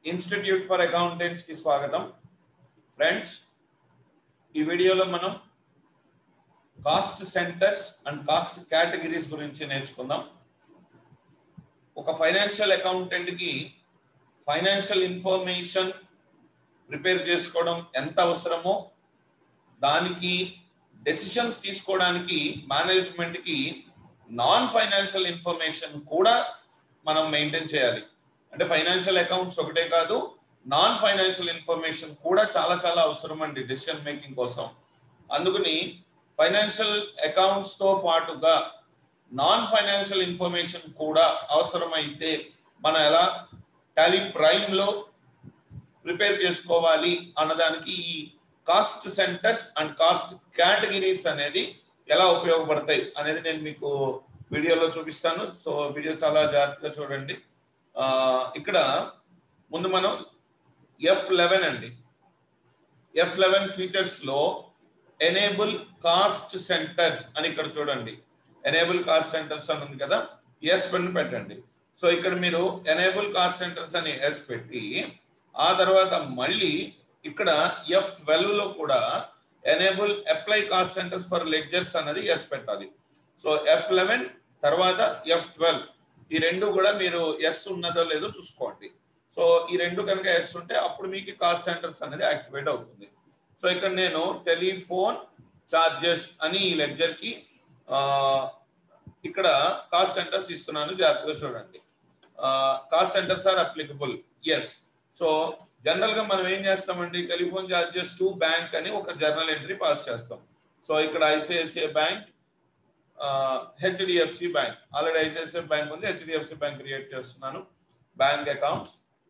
institute for accountants కి స్వాగతం friends ఈ వీడియోలో మనం cost centres and cost categories గురించి నేర్చుకుందాం ఒక ఫైనాన్షియల్ అకౌంటెంట్ కి ఫైనాన్షియల్ ఇన్ఫర్మేషన్ ప్రిపేర్ చేసుకోవడం ఎంత అవసరమో దానికి డెసిషన్స్ తీసుకోవడానికి మేనేజ్మెంట్ కి నాన్ ఫైనాన్షియల్ ఇన్ఫర్మేషన్ కూడా మనం మెయింటైన్ చేయాలి అంటే ఫైనాన్షియల్ అకౌంట్స్ ఒకటే కాదు నాన్ ఫైనాన్షియల్ ఇన్ఫర్మేషన్ కూడా చాలా చాలా అవసరం అండి డెసిషన్ మేకింగ్ కోసం అందుకని ఫైనాన్షియల్ అకౌంట్స్ తో పాటుగా నాన్ ఫైనాన్షియల్ ఇన్ఫర్మేషన్ కూడా అవసరమైతే మనం ఎలా టాలీ ప్రైమ్ లో ప్రిపేర్ చేసుకోవాలి అన్నదానికి ఈ cost centres and cost categories అనేది ఎలా ఉపయోగపడతాయి అనేది నేను మీకు వీడియోలో చూపిస్తాను సో వీడియో చాలా జాగ్రత్తగా చూడండి ఆ, ఇక్కడ ముందు మనం ఎఫ్ లెవెన్ అండి ఎఫ్ లెవెన్ ఫీచర్స్ లో ఎనేబుల్ కాస్ట్ సెంటర్స్ అని ఇక్కడ చూడండి ఎనేబుల్ కాస్ట్ సెంటర్స్ అని ఉంది కదా ఎస్ పెన్ పెట్టండి సో ఇక్కడ మీరు ఎనేబుల్ కాస్ట్ సెంటర్స్ అని ఎస్ పెట్టి ఆ తర్వాత మళ్ళీ ఇక్కడ ఎఫ్ ట్వెల్వ్ లో కూడా enable apply cost centres for ledgers అన్నది ఎస్ పెట్టాలి సో ఎఫ్ లెవెన్ తర్వాత ఎఫ్ ట్వెల్వ్ ఈ రెండు కూడా మీరు ఎస్ ఉన్నదో లేదో చూసుకోండి సో ఈ రెండు కనుక ఎస్ ఉంటే అప్పుడు మీకు కాస్ట్ సెంటర్స్ అనేది యాక్టివేట్ అవుతుంది సో ఇక్కడ నేను టెలిఫోన్ చార్జెస్ అని ఈ లెడ్జర్ కి ఆ, ఇక్కడ కాస్ట్ సెంటర్స్ ఇస్తున్నాను జాగ్రత్తగా చూడండి cost centres are applicable yes so general గా మనం ఏం చేస్తామండి టెలిఫోన్ చార్జెస్ టు బ్యాంక్ అని ఒక జర్నల్ ఎంట్రీ పాస్ చేస్తాం సో ఇక్కడ ICICI bank HDFC bank already ICICI bank ఉంది హెచ్డిఎఫ్సి బ్యాంక్ క్రియేట్ చేస్తున్నాను bank accounts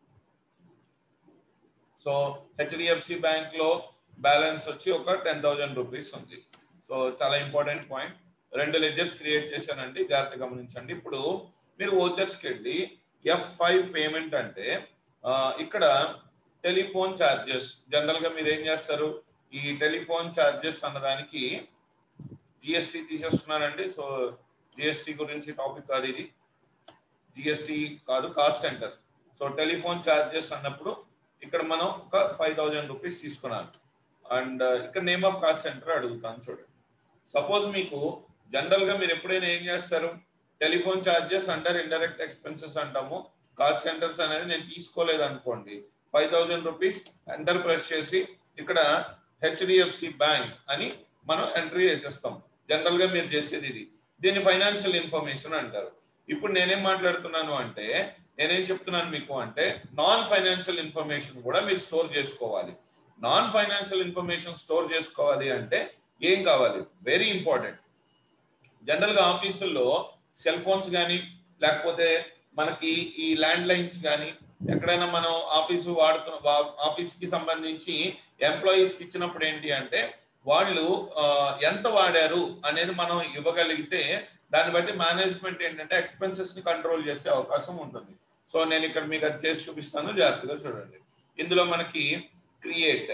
so HDFC bank లో బ్యాలెన్స్ వచ్చి ఒక టెన్ థౌజండ్ రూపీస్ ఉంది సో చాలా ఇంపార్టెంట్ పాయింట్ రెండు లెడ్జెస్ క్రియేట్ చేశానండి జాగ్రత్త గమనించండి ఇప్పుడు మీరు ఓచర్స్కి వెళ్ళి ఎఫ్ ఫైవ్ పేమెంట్ అంటే ఆ, ఇక్కడ టెలిఫోన్ ఛార్జెస్ జనరల్ గా మీరు ఏం చేస్తారు ఈ టెలిఫోన్ ఛార్జెస్ అన్నదానికి జిఎస్టి తీసేస్తున్నానండి సో జిఎస్టి గురించి టాపిక్ కాదు ఇది జిఎస్టి కాదు cost centres so telephone charges అన్నప్పుడు ఇక్కడ మనం ఒక ఫైవ్ థౌజండ్ రూపీస్ తీసుకున్నాను అండ్ ఇక్కడ నేమ్ ఆఫ్ కాస్ట్ సెంటర్ అడుగుతాను చూడండి సపోజ్ మీకు జనరల్ గా మీరు ఎప్పుడైనా ఏం చేస్తారు telephone charges under indirect expenses అంటాము కాస్ట్ సెంటర్స్ అనేది నేను తీసుకోలేదు అనుకోండి five thousand rupees enter press చేసి ఇక్కడ హెచ్డిఎఫ్సి బ్యాంక్ అని మనం ఎంట్రీ చేసేస్తాం జనరల్ గా మీరు చేసేది ఇది దీన్ని ఫైనాన్షియల్ ఇన్ఫర్మేషన్ అంటారు ఇప్పుడు నేనేం మాట్లాడుతున్నాను అంటే నేనేం చెప్తున్నాను మీకు అంటే నాన్ ఫైనాన్షియల్ ఇన్ఫర్మేషన్ కూడా మీరు స్టోర్ చేసుకోవాలి నాన్ ఫైనాన్షియల్ ఇన్ఫర్మేషన్ స్టోర్ చేసుకోవాలి అంటే ఏం కావాలి వెరీ ఇంపార్టెంట్ జనరల్ గా ఆఫీసుల్లో సెల్ ఫోన్స్ కానీ లేకపోతే మనకి ఈ ల్యాండ్ లైన్స్ కానీ ఎక్కడైనా మనం ఆఫీసు వాడుతున్న ఆఫీస్ కి సంబంధించి ఎంప్లాయీస్ కి ఇచ్చినప్పుడు ఏంటి అంటే వాళ్ళు ఆ, ఎంత వాడారు అనేది మనం ఇవ్వగలిగితే దాన్ని బట్టి మేనేజ్మెంట్ ఏంటంటే ఎక్స్పెన్సెస్ ని కంట్రోల్ చేసే అవకాశం ఉంటుంది సో నేను ఇక్కడ మీకు అది చేసి చూపిస్తాను జాగ్రత్తగా చూడండి ఇందులో మనకి క్రియేట్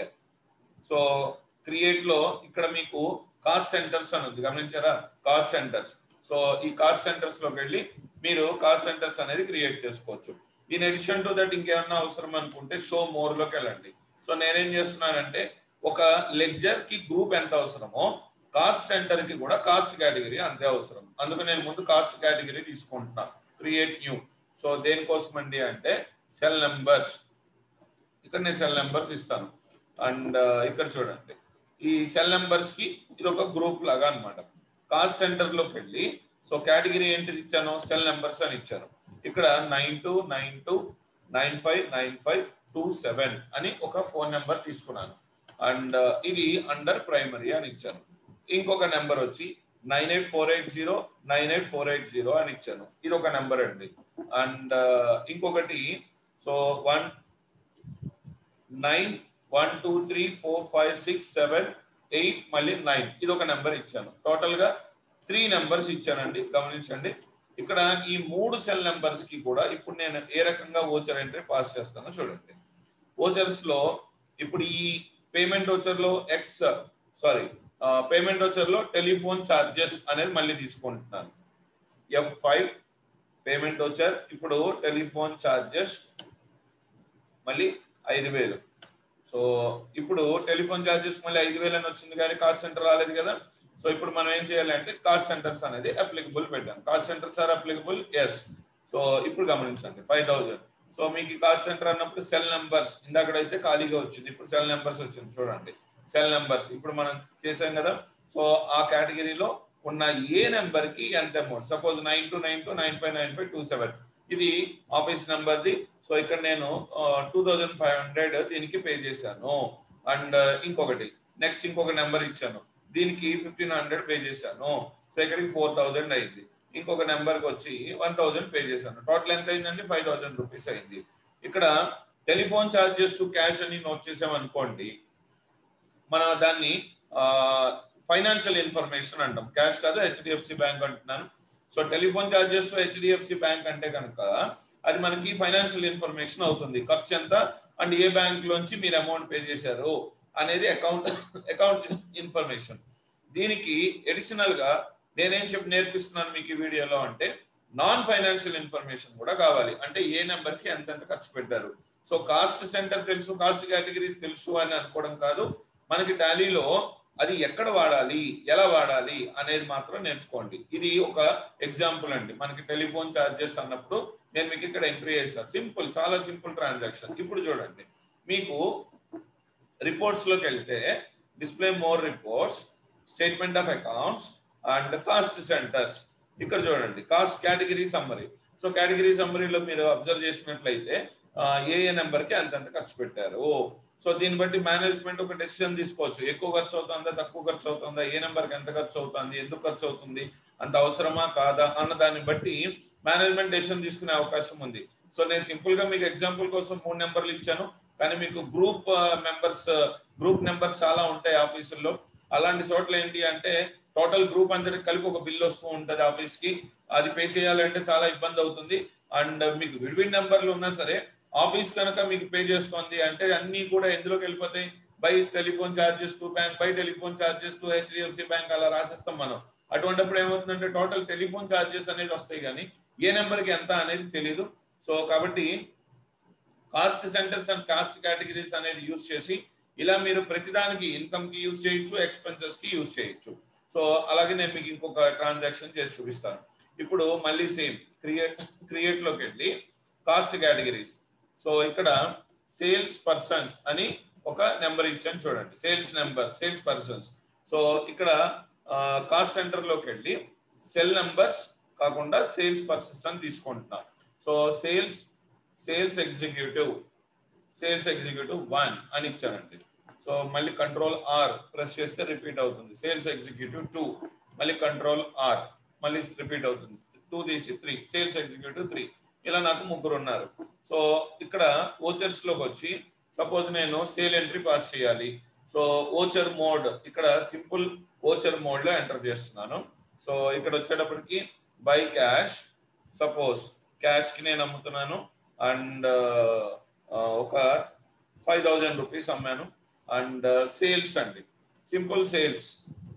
సో క్రియేట్ లో ఇక్కడ మీకు కాస్ట్ సెంటర్స్ అని ఉంది గమనించారా కాస్ట్ సెంటర్స్ సో ఈ కాస్ట్ సెంటర్స్ లోకి వెళ్ళి మీరు కాస్ట్ సెంటర్స్ అనేది క్రియేట్ చేసుకోవచ్చు ఇన్ ఎడిషన్ టు దట్ ఇంకేమన్నా అవసరం అనుకుంటే షో మోర్ లోకి వెళ్ళండి సో నేనేం చేస్తున్నానంటే ఒక లెక్చర్ కి గ్రూప్ ఎంత అవసరమో కాస్ట్ సెంటర్ కి కూడా కాస్ట్ కేటగిరీ అంతే అవసరం అందుకు నేను ముందు కాస్ట్ కేటగిరీ తీసుకుంటున్నా క్రియేట్ న్యూ సో దేనికోసం అండి అంటే సెల్ నెంబర్స్ ఇక్కడ నేను సెల్ నెంబర్స్ ఇస్తాను అండ్ ఇక్కడ చూడండి ఈ సెల్ నెంబర్స్ కి ఇది ఒక గ్రూప్ లాగా అన్నమాట కాస్ట్ సెంటర్ లోకి వెళ్ళి సో కేటగిరీ ఏంటిది ఇచ్చాను సెల్ నెంబర్స్ అని ఇచ్చాను ఇక్కడ nine two nine two nine five nine five two seven అని ఒక ఫోన్ నెంబర్ తీసుకున్నాను అండ్ ఇది అండర్ ప్రైమరీ అని ఇచ్చాను ఇంకొక నెంబర్ వచ్చి nine eight four eight zero nine eight four eight zero అని ఇచ్చాను ఇది ఒక నెంబర్ అండి అండ్ ఇంకొకటి so one nine one two three four five six seven eight మళ్ళీ నైన్ ఇది ఒక నెంబర్ ఇచ్చాను టోటల్ గా త్రీ నెంబర్స్ ఇచ్చానండి గమనించండి ఇక్కడ ఈ మూడు సెల్ నెంబర్స్ కి కూడా ఇప్పుడు నేను ఏ రకంగా ఓచర్ ఎంట్రీ పాస్ చేస్తానో చూడండి ఓచర్స్ లో ఇప్పుడు ఈ పేమెంట్ ఓచర్ లో ఎక్స్ సారీ పేమెంట్ ఓచర్ లో టెలిఫోన్ చార్జెస్ అనేది మళ్ళీ తీసుకుంటున్నాను ఎఫ్ ఫైవ్ పేమెంట్ ఓచర్ ఇప్పుడు టెలిఫోన్ చార్జెస్ మళ్ళీ ఐదు వేలు సో ఇప్పుడు టెలిఫోన్ ఛార్జెస్ మళ్ళీ ఐదు వేలు అని వచ్చింది కానీ కాస్ట్ సెంటర్ రాలేదు కదా సో ఇప్పుడు మనం ఏం చేయాలంటే కాస్ట్ సెంటర్స్ అనేది అప్లికబుల్ పెట్టాం cost centres are applicable yes so ఇప్పుడు గమనించండి ఫైవ్ థౌజండ్ సో మీకు కాస్ట్ సెంటర్ అన్నప్పుడు సెల్ నెంబర్స్ ఇందాకడైతే ఖాళీగా వచ్చింది ఇప్పుడు సెల్ నెంబర్స్ వచ్చింది చూడండి సెల్ నెంబర్స్ ఇప్పుడు మనం చేసాం కదా సో ఆ కేటగిరీలో ఉన్న ఏ నెంబర్ కి ఎంత amount suppose nine two nine two nine five nine five two seven ఇది ఆఫీస్ నెంబర్ది సో ఇక్కడ నేను టూ థౌజండ్ ఫైవ్ హండ్రెడ్ దీనికి పే చేశాను అండ్ ఇంకొకటి నెక్స్ట్ ఇంకొక నెంబర్ ఇచ్చాను దీనికి ఫిఫ్టీన్ హండ్రెడ్ పే చేశాను సో ఇక్కడికి ఫోర్ థౌజండ్ అయింది ఇంకొక నెంబర్కి వచ్చి వన్ థౌజండ్ పే చేశాను టోటల్ ఎంత అయిందండి ఫైవ్ థౌజండ్ రూపీస్ అయింది ఇక్కడ టెలిఫోన్ ఛార్జెస్ టు క్యాష్ అని నోట్ చేసామనుకోండి మనం దాన్ని ఫైనాన్షియల్ ఇన్ఫర్మేషన్ అంటాం క్యాష్ కాదు హెచ్డిఎఫ్సి బ్యాంక్ అంటున్నాను so telephone charges to HDFC bank అంటే కనుక అది మనకి ఫైనాన్షియల్ ఇన్ఫర్మేషన్ అవుతుంది ఖర్చు ఎంత అండ్ ఏ బ్యాంక్ లోంచి మీరు అమౌంట్ పే చేశారు అనేది అకౌంట్ అకౌంట్ ఇన్ఫర్మేషన్ దీనికి అడిషనల్ గా నేనేం చెప్పి నేర్పిస్తున్నాను మీకు ఈ వీడియోలో అంటే నాన్ ఫైనాన్షియల్ ఇన్ఫర్మేషన్ కూడా కావాలి అంటే ఏ నెంబర్ కి ఎంతెంత ఖర్చు పెట్టారు సో కాస్ట్ సెంటర్ తెలుసు కాస్ట్ కేటగిరీస్ తెలుసు అని అనుకోవడం కాదు మనకి టాలీలో అది ఎక్కడ వాడాలి ఎలా వాడాలి అనేది మాత్రం నేర్చుకోండి ఇది ఒక ఎగ్జాంపుల్ అండి మనకి టెలిఫోన్ ఛార్జెస్ అన్నప్పుడు నేను మీకు ఇక్కడ ఎంట్రీ చేస్తాను సింపుల్ చాలా సింపుల్ ట్రాన్సాక్షన్ ఇప్పుడు చూడండి మీకు రిపోర్ట్స్ లోకి వెళ్తే display more reports statement of accounts and cost centers ఇక్కడ చూడండి cost category summary so category సమ్మరీలో మీరు అబ్జర్వ్ చేసినట్లయితే ఏ ఏ నెంబర్కి అంతంత ఖర్చు పెట్టారు సో దీన్ని బట్టి మేనేజ్మెంట్ ఒక డెసిషన్ తీసుకోవచ్చు ఎక్కువ ఖర్చు అవుతుందా తక్కువ ఖర్చు అవుతుందా ఏ నెంబర్కి ఎంత ఖర్చు అవుతుంది ఎందుకు ఖర్చు అవుతుంది అంత అవసరమా కాదా అన్న దాన్ని బట్టి మేనేజ్మెంట్ డెసిషన్ తీసుకునే అవకాశం ఉంది సో నేను సింపుల్ గా మీకు ఎగ్జాంపుల్ కోసం మూడు నెంబర్లు ఇచ్చాను కానీ మీకు గ్రూప్ మెంబర్స్ గ్రూప్ నెంబర్స్ చాలా ఉంటాయి ఆఫీసుల్లో అలాంటి చోట్ల ఏంటి అంటే టోటల్ గ్రూప్ అందరికి కలిపి ఒక బిల్ వస్తూ ఉంటుంది ఆఫీస్ కి అది పే చేయాలంటే చాలా ఇబ్బంది అవుతుంది అండ్ మీకు విడివిడి నెంబర్లు ఉన్నా సరే ఆఫీస్ కనుక మీకు పే చేస్తుంది అంటే అన్ని కూడా ఎందులోకి వెళ్ళిపోతాయి by telephone charges to bank by telephone charges to HDFC bank అలా రాసేస్తాం మనం అటువంటిప్పుడు ఏమవుతుందంటే టోటల్ టెలిఫోన్ ఛార్జెస్ అనేది వస్తాయి కానీ ఏ నెంబర్కి ఎంత అనేది తెలియదు సో కాబట్టి cost centres and cost categories అనేది యూజ్ చేసి ఇలా మీరు ప్రతిదానికి ఇన్కమ్ కి యూజ్ చేయొచ్చు ఎక్స్పెన్సెస్ కి యూజ్ చేయొచ్చు సో అలాగే నేను మీకు ఇంకొక ట్రాన్సాక్షన్ చేసి చూపిస్తాను ఇప్పుడు మళ్ళీ సేమ్ క్రియేట్ క్రియేట్ లోకి వెళ్ళి కాస్ట్ కేటగిరీస్ సో ఇక్కడ సేల్స్ పర్సన్స్ అని ఒక నెంబర్ ఇచ్చాను చూడండి sales number sales persons so ఇక్కడ కాస్ట్ సెంటర్ లోకి వెళ్ళి సెల్ నెంబర్స్ కాకుండా సేల్స్ పర్సన్స్ అని తీసుకుంటున్నాం so sales sales executive sales executive one అని ఇచ్చానండి సో మళ్ళీ కంట్రోల్ ఆర్ ప్రెస్ చేస్తే రిపీట్ అవుతుంది సేల్స్ ఎగ్జిక్యూటివ్ టూ మళ్ళీ కంట్రోల్ ఆర్ మళ్ళీ రిపీట్ అవుతుంది టూ తీసి త్రీ సేల్స్ ఎగ్జిక్యూటివ్ త్రీ ఇలా నాకు ముగ్గురు ఉన్నారు సో ఇక్కడ ఓచర్స్ లోకి వచ్చి సపోజ్ నేను సేల్ ఎంట్రీ పాస్ చేయాలి సో ఓచర్ మోడ్ ఇక్కడ సింపుల్ ఓచర్ మోడ్ లో ఎంటర్ చేస్తున్నాను సో ఇక్కడ వచ్చేటప్పటికి బై క్యాష్ సపోజ్ క్యాష్ కి నేను అమ్ముతున్నాను అండ్ ఒక ఫైవ్ థౌజండ్ రూపీస్ అమ్మాను అండ్ సేల్స్ అండి simple sales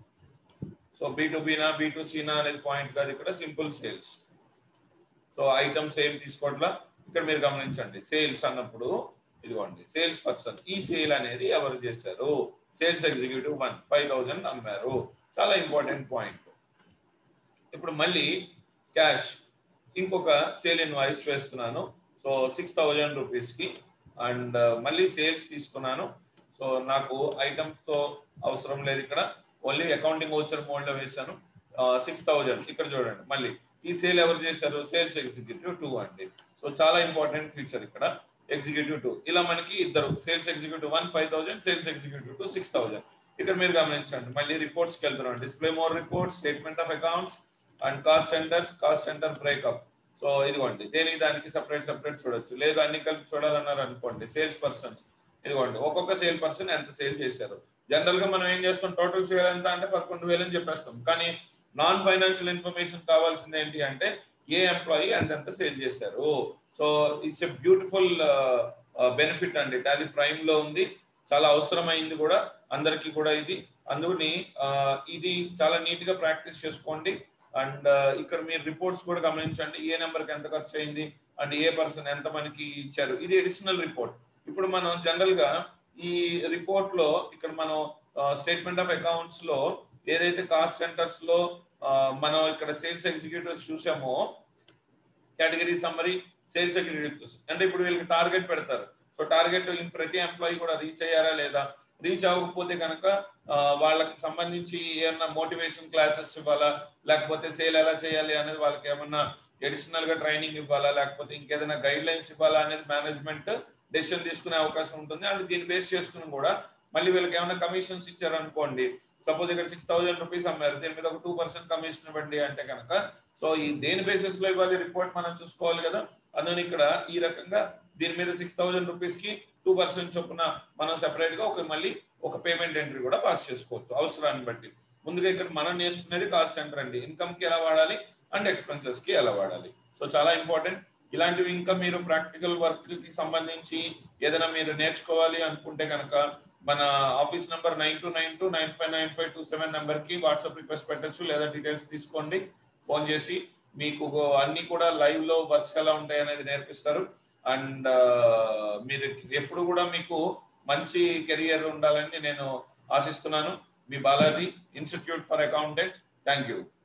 so B to బీనా బీ టు సీనా అనేది పాయింట్ కాదు ఇక్కడ సింపుల్ సేల్స్ సో ఐటమ్స్ ఏం తీసుకోవట్లా ఇక్కడ మీరు గమనించండి సేల్స్ అన్నప్పుడు ఇదిగోండి సేల్స్ పర్సన్ ఈ సేల్ అనేది ఎవరు చేశారు sales executive one five thousand అమ్మారు చాలా ఇంపార్టెంట్ పాయింట్ ఇప్పుడు మళ్ళీ క్యాష్ ఇంకొక సేల్ ఇన్వాయిస్ వేస్తున్నాను సో సిక్స్ థౌజండ్ రూపీస్కి అండ్ మళ్ళీ సేల్స్ తీసుకున్నాను సో నాకు ఐటమ్స్తో అవసరం లేదు ఇక్కడ ఓన్లీ అకౌంటింగ్ ఓచర్ మోడ్లో వేశాను సిక్స్ థౌజండ్ ఇక్కడ చూడండి మళ్ళీ ఈ సేల్ ఎవరు చేశారు సేల్స్ ఎగ్జిక్యూటివ్ టూ అండి సో చాలా ఇంపార్టెంట్ ఫీచర్ ఇక్కడ ఎగ్జిక్యూటివ్ టూ ఇలా మనకి ఇద్దరు sales executive one five thousand sales executive two six thousand ఇక్కడ మీరు గమనించండి మళ్ళీ రిపోర్ట్స్కి వెళ్తున్నాం display more report statement of accounts and cost centers cost center breakup so ఇదిగోండి దేనికి దానికి సపరేట్ సపరేట్ చూడొచ్చు లేదు అన్ని కలిపి చూడాలన్నారు అనుకోండి సేల్స్ పర్సన్స్ ఇదిగోండి ఒక్కొక్క సేల్ పర్సన్ ఎంత సేల్ చేశారు జనరల్ గా మనం ఏం చేస్తాం టోటల్ సేల్ ఎంత అంటే పదకొండు వేలు అని చెప్పేస్తాం కానీ నాన్ ఫైనాన్షియల్ ఇన్ఫర్మేషన్ కావాల్సింది ఏంటి అంటే ఏ ఎంప్లాయీ ఎంతెంత సేల్ చేశారు so it's a beautiful benefit అండి టాలీ ప్రైమ్ లో ఉంది చాలా అవసరమైంది కూడా అందరికీ కూడా ఇది అందుకని ఇది చాలా నీట్ గా ప్రాక్టీస్ చేసుకోండి అండ్ ఇక్కడ మీరు రిపోర్ట్స్ కూడా గమనించండి ఏ నెంబర్కి ఎంత ఖర్చు అయింది అండ్ ఏ పర్సన్ ఎంత మనకి ఇచ్చారు ఇది అడిషనల్ రిపోర్ట్ ఇప్పుడు మనం జనరల్ గా ఈ రిపోర్ట్ లో ఇక్కడ మనం స్టేట్మెంట్ ఆఫ్ అకౌంట్స్ లో ఏదైతే కాస్ట్ సెంటర్స్ లో ఆ, మనం ఇక్కడ సేల్స్ ఎగ్జిక్యూటివ్స్ చూసామో కేటగిరీ సమ్మరీ సేల్స్ ఎగ్జిక్యూటివ్స్ అంటే ఇప్పుడు వీళ్ళకి టార్గెట్ పెడతారు సో టార్గెట్ ప్రతి ఎంప్లాయీ కూడా రీచ్ అయ్యారా లేదా రీచ్ అవ్వకపోతే కనుక ఆ, వాళ్ళకి సంబంధించి ఏమన్నా మోటివేషన్ క్లాసెస్ ఇవ్వాలా లేకపోతే సేల్ ఎలా చేయాలి అనేది వాళ్ళకి ఏమన్నా అడిషనల్ గా ట్రైనింగ్ ఇవ్వాలా లేకపోతే ఇంకేదైనా గైడ్ లైన్స్ ఇవ్వాలా అనేది మేనేజ్మెంట్ డెసిషన్ తీసుకునే అవకాశం ఉంటుంది అండ్ దీన్ని బేస్ చేసుకుని కూడా మళ్ళీ వీళ్ళకి ఏమైనా కమిషన్స్ ఇచ్చారనుకోండి సపోజ్ ఇక్కడ సిక్స్ థౌసండ్ రూపీస్ అమ్మారు దీని మీద ఒక టూ పర్సెంట్ కమిషన్ ఇవ్వండి అంటే కనుక సో ఈ దేని బేసిస్ లో ఇవ్వాలి రిపోర్ట్ మనం చూసుకోవాలి కదా అందుకని ఇక్కడ ఈ రకంగా దీని మీద సిక్స్ థౌసండ్ రూపీస్ కి టూ పర్సెంట్ చొప్పున మనం సెపరేట్ గా ఒక మళ్ళీ ఒక పేమెంట్ ఎంట్రీ కూడా పాస్ చేసుకోవచ్చు అవసరాన్ని బట్టి ముందుగా ఇక్కడ మనం నేర్చుకునేది కాస్ట్ సెంటర్ అండి ఇన్కమ్ కి ఎలా వాడాలి అండ్ ఎక్స్పెన్సెస్ కి ఎలా వాడాలి సో చాలా ఇంపార్టెంట్ ఇలాంటివి ఇంకా మీరు ప్రాక్టికల్ వర్క్ కి సంబంధించి ఏదైనా మీరు నేర్చుకోవాలి అనుకుంటే కనుక మన office number nine two nine two nine five nine five two seven number కి వాట్సాప్ రిక్వెస్ట్ పెట్టచ్చు లేదా డీటెయిల్స్ తీసుకోండి ఫోన్ చేసి మీకు అన్ని కూడా లైవ్ లో వర్క్స్ ఎలా ఉంటాయి అనేది నేర్పిస్తారు అండ్ మీరు ఎప్పుడు కూడా మీకు మంచి కెరియర్ ఉండాలని నేను ఆశిస్తున్నాను మీ Balaji institute for accountant thank you